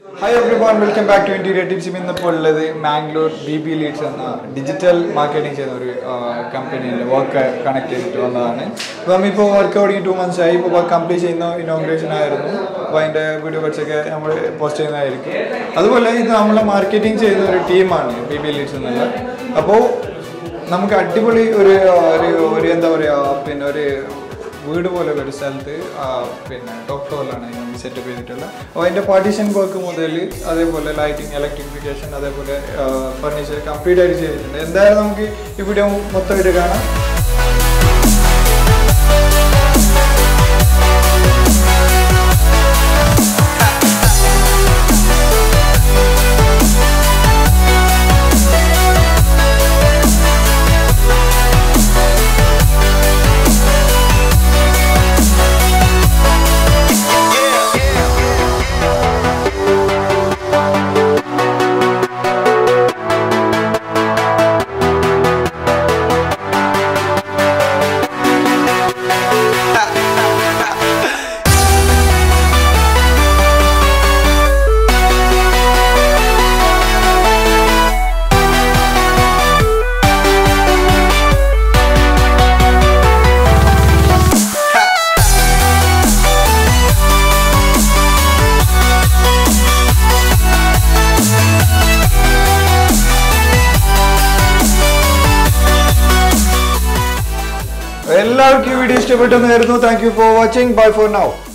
hi everyone welcome back to interior tips ഇന്നിപ്പോൾ ഉള്ളത് Mangalore B B leads എന്ന digital marketing ചെയ്യുന്ന ഒരു കമ്പനിയിൽ വർക്ക് കണക്ട് ചെയ്തിട്ട് വന്നതാണ് അപ്പോൾ നമ്മളിപ്പോൾ വർക്ക് തുടങ്ങി ടു മന്ത്സ് ആയി ഇപ്പോൾ കംപ്ലീറ്റ് ചെയ്യുന്ന ഇനോഗ്രേഷൻ ആയിരുന്നു അപ്പോൾ അതിൻ്റെ വീഡിയോ ഒക്കെ നമ്മൾ പോസ്റ്റ് ചെയ്യുന്നതായിരിക്കും അതുപോലെ ഇത് നമ്മളെ മാർക്കറ്റിംഗ് ചെയ്യുന്ന ഒരു ടീമാണ് ബി ബി ലീഡ്സ് എന്നുള്ള അപ്പോൾ നമുക്ക് അടിപൊളി ഒരു ഒരു ഒരു എന്താ പറയുക പിന്നെ ഒരു വീട് പോലെ ഒരു സ്ഥലത്ത് ആ, പിന്നെ ടോപ്പ് ഫ്ലോറിലാണ് നമ്മൾ സെറ്റപ്പ് ചെയ്തിട്ടുള്ളത് അപ്പോൾ അതിൻ്റെ പാർട്ടീഷൻ വർക്ക് മുതൽ അതേപോലെ ലൈറ്റിംഗ് ഇലക്ട്രിഫിക്കേഷൻ അതേപോലെ ഫർണിച്ചർ കംപ്ലീറ്റ് ആയിട്ട് ചെയ്തിട്ടുണ്ട് എന്തായാലും നമുക്ക് ഈ വീഡിയോ മൊത്തമായിട്ട് കാണാം എല്ലാവർക്കും ഈ വീഡിയോ ഇഷ്ടപ്പെട്ടെന്ന് കരുതുന്നു thank you for watching bye for now